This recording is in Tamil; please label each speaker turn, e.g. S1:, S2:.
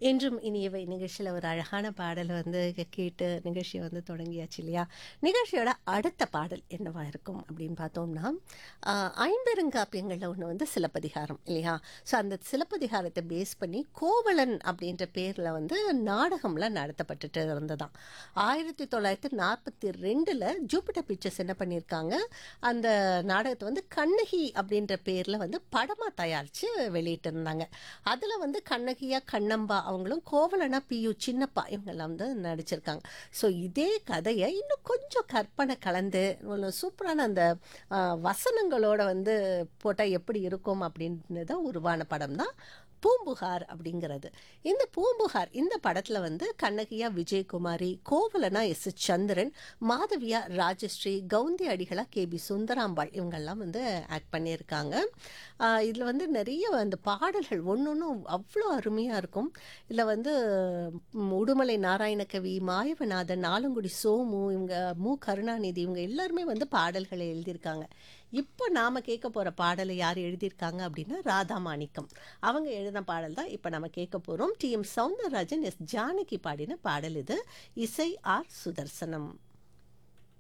S1: என்றும் இனியவை நிகழ்ச்சியில் ஒரு அழகான பாடல் வந்து கேட்டு நிகழ்ச்சியை வந்து தொடங்கியாச்சு இல்லையா நிகழ்ச்சியோட அடுத்த பாடல் என்னவா இருக்கும் அப்படின்னு பார்த்தோம்னா ஆஹ், ஐம்பெருங்காப்பியங்களில் ஒன்று வந்து சிலப்பதிகாரம் இல்லையா ஸோ அந்த சிலப்பதிகாரத்தை பேஸ் பண்ணி கோவலன் அப்படின்ற பேரில் வந்து நாடகம்லாம் நடத்தப்பட்டுட்டு இருந்ததாம் ஆயிரத்தி தொள்ளாயிரத்தி நாற்பத்தி ரெண்டில் ஜூபிட்டர் பிக்சர்ஸ் என்ன பண்ணியிருக்காங்க அந்த நாடகத்தை வந்து கண்ணகி அப்படின்ற பேரில் வந்து படமாக தயாரித்து வெளியிட்டிருந்தாங்க அதில் வந்து கண்ணகியா கண்ணம்பா அவங்களும் கோவலனா பியு சின்னப்பா இவங்கெல்லாம் வந்து நடிச்சிருக்காங்க ஸோ இதே கதையை இன்னும் கொஞ்சம் கற்பனை கலந்து ஒரு சூப்பரான அந்த ஆ, வசனங்களோட வந்து போட்டால் எப்படி இருக்கும் அப்படின்றத உருவான படம் தான் பூம்புகார் அப்படிங்கிறது இந்த பூம்புகார் இந்த படத்தில் வந்து கண்ணகியா விஜயகுமாரி கோவலனா எஸ் சந்திரன் மாதவியா ராஜஸ்ரீ கவுந்தி அடிகளா கே பி சுந்தராம்பாள் இவங்கெல்லாம் வந்து ஆக்ட் பண்ணியிருக்காங்க இதில் வந்து நிறைய அந்த பாடல்கள் ஒன்று ஒன்றும் அவ்வளோ அருமையாக இருக்கும் இதில் வந்து ம், உடுமலை நாராயணகவி மாயவநாதன் ஆலங்குடி சோமு இவங்க மு கருணாநிதி இவங்க எல்லாருமே வந்து பாடல்களை எழுதியிருக்காங்க இப்போ நாம் கேட்க போகிற பாடலை யார் எழுதியிருக்காங்க அப்படின்னா ராதா மாணிக்கம் அவங்க எழுதின பாடல் தான் இப்போ நம்ம கேட்க போகிறோம் T M Soundararajan S Janaki பாடின பாடல் இது இசை ஆர் சுதர்சனம்